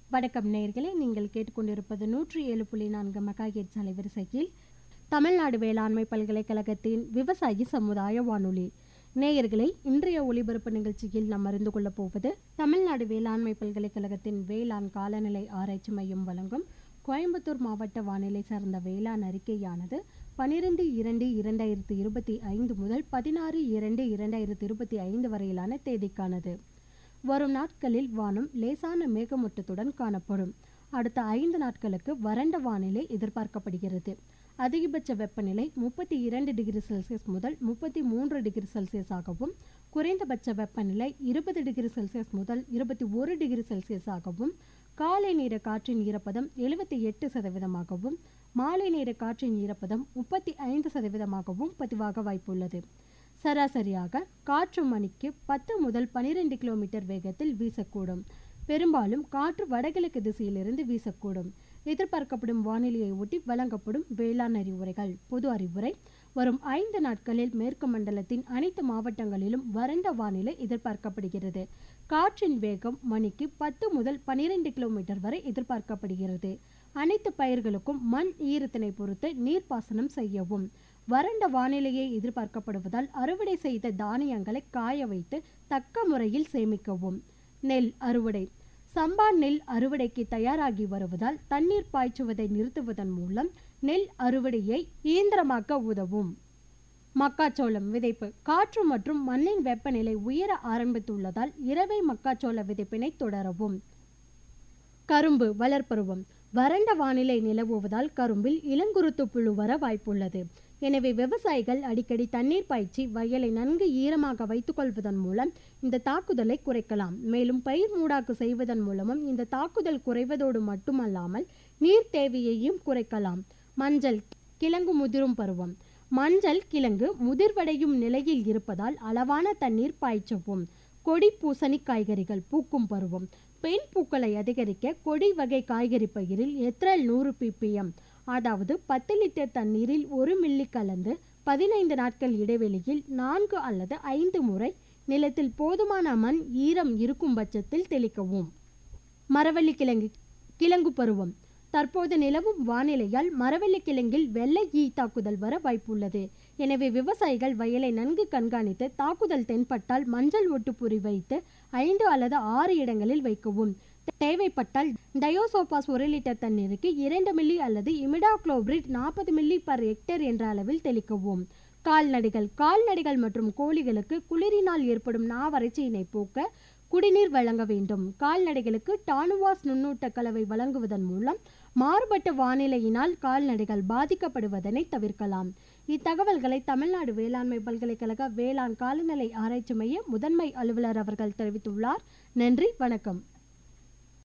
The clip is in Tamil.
வணக்கம் நேயர்களே நீங்கள் கேட்டுக்கொண்டிருப்பது நூற்றி ஏழு புள்ளி நான்கு மெகாஹெட்ஸ் அலைவரிசையில் தமிழ்நாடு வேளாண்மை பல்கலைக்கழகத்தின் விவசாயி சமுதாய வானொலி நேயர்களே இன்றைய ஒளிபரப்பு நிகழ்ச்சியில் நாம் அறிந்து கொள்ளப் போவது தமிழ்நாடு வேளாண்மை பல்கலைக்கழகத்தின் வேளாண் காலநிலை ஆராய்ச்சி மையம் வழங்கும் கோயம்புத்தூர் மாவட்ட வானிலை சார்ந்த வேளாண் அறிக்கையானது பனிரெண்டு இரண்டு இரண்டாயிரத்தி இருபத்தி ஐந்து முதல் பதினாறு இரண்டு இரண்டாயிரத்தி இருபத்தி ஐந்து வரையிலான தேதிக்கானது வரும் நாட்களில் வானம் லேசான மேகமூட்டத்துடன் காணப்படும் அடுத்த ஐந்து நாட்களுக்கு வறண்ட வானிலை எதிர்பார்க்கப்படுகிறது அதிகபட்ச வெப்பநிலை முப்பத்தி இரண்டு டிகிரி செல்சியஸ் முதல் முப்பத்தி மூன்று டிகிரி செல்சியஸ் ஆகவும் குறைந்தபட்ச வெப்பநிலை இருபது டிகிரி செல்சியஸ் முதல் இருபத்தி ஒரு டிகிரி செல்சியஸ் ஆகவும் காலை நேர காற்றின் ஈரப்பதம் எழுபத்தி எட்டு சதவீதமாகவும் மாலை நேர காற்றின் ஈரப்பதம் முப்பத்தி ஐந்து சதவீதமாகவும் பதிவாக வாய்ப்புள்ளது சராசரியாக காற்று மணிக்கு பத்து முதல் பனிரெண்டு கிலோமீட்டர் வேகத்தில் வீசக்கூடும் பெரும்பாலும் காற்று வடகிழக்கு திசையிலிருந்து வீசக்கூடும் எதிர்பார்க்கப்படும் வானிலையை ஒட்டி வழங்கப்படும் வேளாண் அறிவுரைகள் பொது அறிவுரை வரும் ஐந்து நாட்களில் மேற்கு மண்டலத்தின் அனைத்து மாவட்டங்களிலும் வறண்ட வானிலை எதிர்பார்க்கப்படுகிறது காற்றின் வேகம் மணிக்கு பத்து முதல் பனிரெண்டு கிலோமீட்டர் வரை எதிர்பார்க்கப்படுகிறது அனைத்து பயிர்களுக்கும் மண் ஈரத்தினை பொறுத்து நீர்ப்பாசனம் செய்யவும் வறண்ட வானிலையை எதிர்பார்க்கப்படுவதால் அறுவடை செய்த தானியங்களை காய வைத்து தக்க முறையில் சேமிக்கவும் நெல் அறுவடை சம்பா நெல் அறுவடைக்கு தயாராகி வருவதால் தண்ணீர் பாய்ச்சுவதை நிறுத்துவதன் மூலம் நெல் அறுவடையை இயந்திரமாக்க உதவும் மக்காச்சோளம் விதைப்பு காற்று மற்றும் மண்ணின் வெப்பநிலை உயர ஆரம்பித்துள்ளதால் இரவை மக்காச்சோள விதைப்பினை தொடரவும் கரும்பு வளர்ப்பருவம் வறண்ட வானிலை நிலவுவதால் கரும்பில் இளங்குருத்து புழு வர வாய்ப்புள்ளது எனவே விவசாயிகள் அடிக்கடி தண்ணீர் பாய்ச்சி வயலை நன்கு ஈரமாக வைத்துக்கொள்வதன் மூலம் இந்த தாக்குதலை குறைக்கலாம் மேலும் பயிர் மூடாக்கு செய்வதன் மூலமும் இந்த தாக்குதல் குறைவதோடு மட்டுமல்லாமல் நீர் தேவையையும் குறைக்கலாம் மஞ்சள் கிழங்கு முதிரும் பருவம் மஞ்சள் கிழங்கு முதிர்வடையும் நிலையில் இருப்பதால் அளவான தண்ணீர் பாய்ச்சவும் கொடி பூசணி காய்கறிகள் பூக்கும் பருவம் பெண் பூக்களை அதிகரிக்க கொடி வகை காய்கறி பயிரில் எத்ரல் நூறு பிபிஎம் அதாவது பத்து லிட்டர் தண்ணீரில் ஒரு மில்லி கலந்து பதினைந்து நாட்கள் இடைவெளியில் நான்கு அல்லது ஐந்து முறை நிலத்தில் போதுமான மண் ஈரம் இருக்கும் பட்சத்தில் தெளிக்கவும் மரவள்ளி கிழங்கு கிழங்கு பருவம் தற்போது நிலவும் வானிலையால் மரவள்ளி கிழங்கில் வெள்ளை ஈ தாக்குதல் வர வாய்ப்புள்ளது எனவே விவசாயிகள் வயலை நன்கு கண்காணித்து தாக்குதல் தென்பட்டால் மஞ்சள் ஒட்டுப்புரி வைத்து ஐந்து அல்லது ஆறு இடங்களில் வைக்கவும் தேவைப்பட்டால் டயோசோபாஸ் ஒரு லிட்டர் தண்ணீருக்கு இரண்டு மில்லி அல்லது இமிடாக்ளோபிரிட் நாற்பது மில்லி பர் ஹெக்டேர் என்ற அளவில் தெளிக்கவும் கால்நடைகள் கால்நடைகள் மற்றும் கோழிகளுக்கு குளிரினால் ஏற்படும் நாவறட்சியினை போக்க குடிநீர் வழங்க வேண்டும் கால்நடைகளுக்கு டானுவாஸ் நுண்ணூட்ட கலவை வழங்குவதன் மூலம் மாறுபட்ட வானிலையினால் கால்நடைகள் பாதிக்கப்படுவதனை தவிர்க்கலாம் இத்தகவல்களை தமிழ்நாடு வேளாண்மை பல்கலைக்கழக வேளாண் காலநிலை ஆராய்ச்சி மைய முதன்மை அலுவலர் அவர்கள் தெரிவித்துள்ளார் நன்றி வணக்கம்